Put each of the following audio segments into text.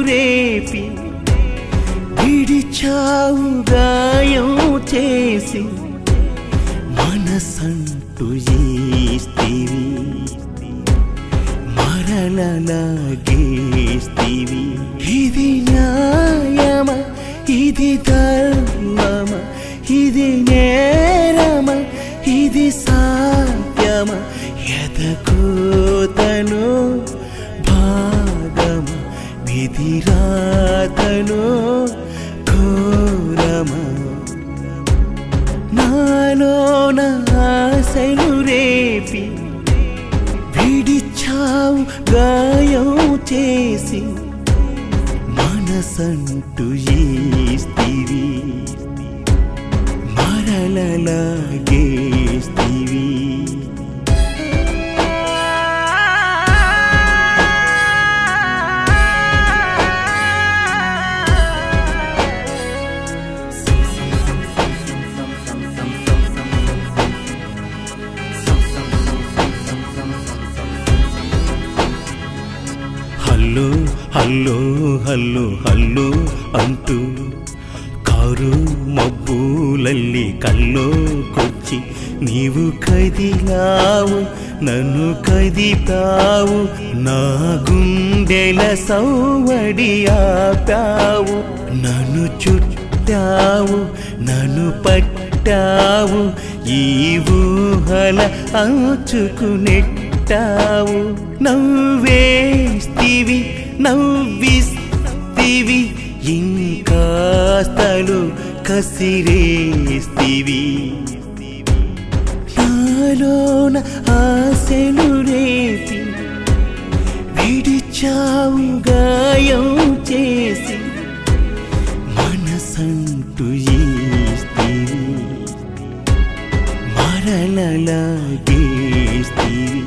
రేపి విడిచావు గాయం చేసి మనసంటూ ఈస్తివి మరలలాగేస్తివి ఇది న్యాయమ ఇది ధర్మమ ఇది నేరమ ఇది సాధ్యమ ఎదకోతను భాగమ విధిరాతను ఘోరమా నాలో నాశలు రేపి విడిచావు గాయం చేసి మనసంటూ ఈస్తివి మరలలాగేస్తివి హల్లు హల్లు హల్లు హల్లు అంటూ కారు మబ్బులల్లి కల్లోకొచ్చి నీవు కదిలావు నన్ను కదిపావు నా గుండెల సౌవడి ఆపావు నన్ను చుట్టావు నన్ను పట్టావు ఈ ఊహల అంచుకునెట్టావు నవ్వేస్తివి నవ్విస్తివి ఇంకాస్తలు కసిరేస్తివి నాలోన ఆశలు రేపి విడిచావు గాయం చేసి మనసంటూ ఈస్తివి మరలలాగేస్తివి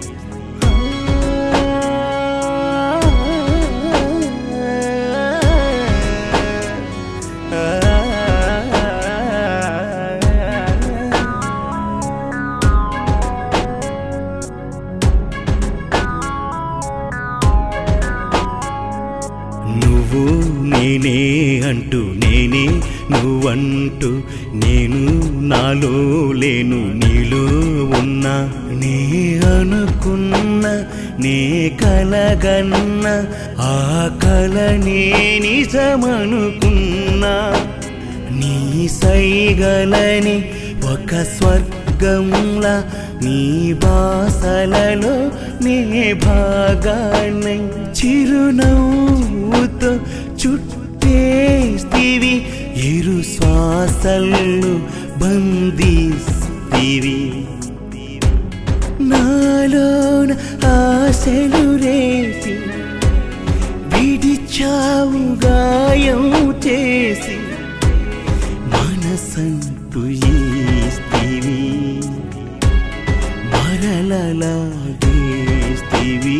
నువ్వు నేనే అంటూ నేనే నువ్వంటూ నేను నాలో లేను నీలో ఉన్నా నే అనుకున్న నే కలగన్న ఆ కల నే నిజమనుకున్నా నీ సైగలని ఒక స్వర్గంలా నీ బాసలలో నే భాగాన్ని చిరునవ్వుతో చుట్టేస్తివి ఇరు శ్వాసలు బంధిస్తివి నాలోన ఆశలు రేపి విడిచావు గాయం చేసి మనసంటూ ఈస్తివి మరలలాగేస్తివి